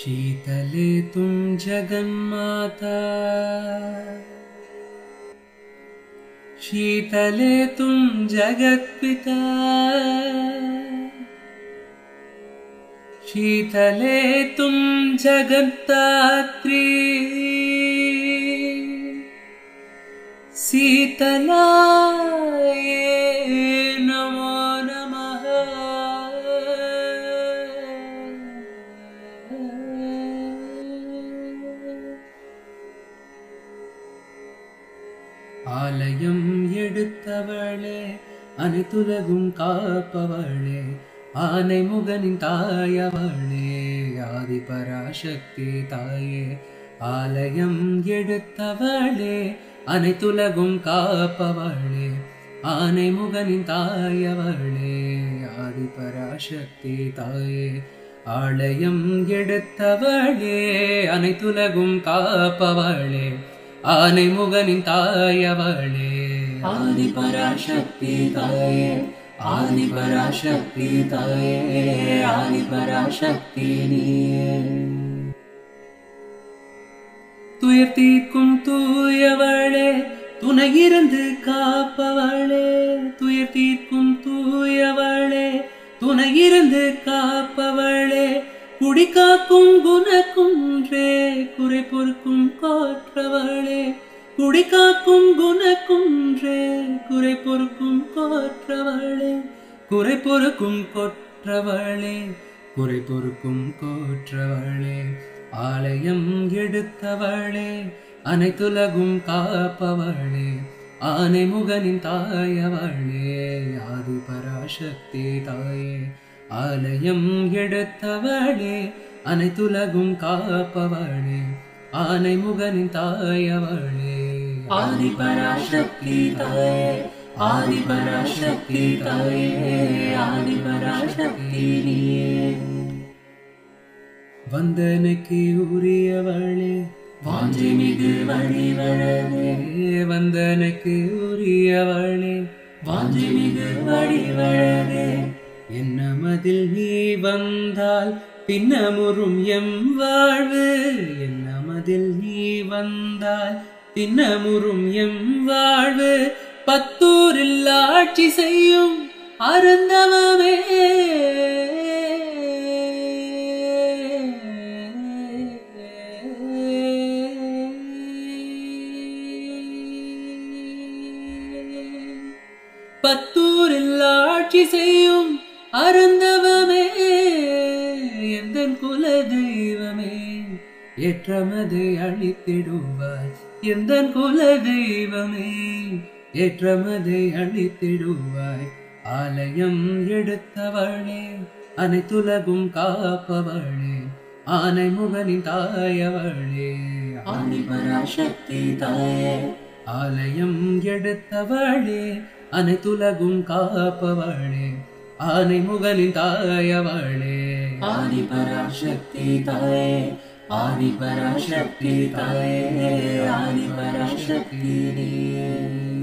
शीतले तुम जगन्माता शीतले तुम जगत्पिता शीतले तुम जगत्तात्री शीतलाय नमो नमः ஆலயம் எடுத்தவளே அனைத்துலகும் காப்பவளே ஆனை முகனின் தாயவளே ஆதி பராசக்தி தாயே ஆலயம் எடுத்தவளே அனைத்துலகும் காப்பவளே ஆனை முகனின் தாயவளே ஆதி பராசக்தி தாயே ஆலயம் எடுத்தவளே அனைத்துலகும் காப்பவளே ஆனை முகனின் தாயவளே ஆதி பராசக்தி தாயே ஆதி பராசக்தி தாயே ஆதி பராசக்தி நீயே துயர் தீர்க்கும் தூயவளே துணை இருந்து காப்பவளே துயர் தீர்க்கும் தூயவளே துணை இருந்து காப்பவளே குடி காக்கும் குணக்குன்றே குறை பொறுக்கும் கோற்றவளே குடி காக்கும் குணக்குன்றே குறை பொறுக்கும் கோற்றவளே குறை பொறுக்கும் கொற்றவளே குறை பொறுக்கும் கோற்றவளே ஆலயம் எடுத்தவளே அனைத்துலகும் காப்பவளே ஆனை முகனின் தாயவளே ஆதி பராசக்தி தாயே ஆலயம் எடுத்தவளே அனைத்துலகும் காப்பவளே ஆனை முகனின் தாயவளே ஆதி பராசக்தி தாயே ஆதி பராசக்தி தாயே ஆதி பராசக்தி நீயே வந்தனுக்கு உரியவளே வாஞ்சி மிகு வழிவழகே வந்தனுக்கு உரியவளே வாஞ்சி மிகு வழிவழகே என்ன மதில் நீ வந்தால் பின்னமுறும் எம் வாழ்வு என்ன மதில் நீ வந்தால் பின்னமுறும் எம் வாழ்வு பத்தூரில் ஆட்சி செய்யும் அருந்தவமே பத்தூரில் ஆட்சி செய்யும் அருந்தவமே எந்த குல தெய்வமே ஏற்றமதை அழித்திடுவாய் எந்த குல தெய்வமே ஏற்றமதை அழித்திடுவாய் ஆலயம் எடுத்தவளே அனைத்துலகும் காப்பவளே ஆனை முகனின் தாயவளே ஆதி பராசக்தி தாயே ஆலயம் எடுத்தவளே அனைத்துலகும் காப்பவளே ஆனை முகனின் தாயவளே ஆதி பராசக்தி தாயே ஆதி பராசக்தி தாயே ஆதி பராசக்தி நீயே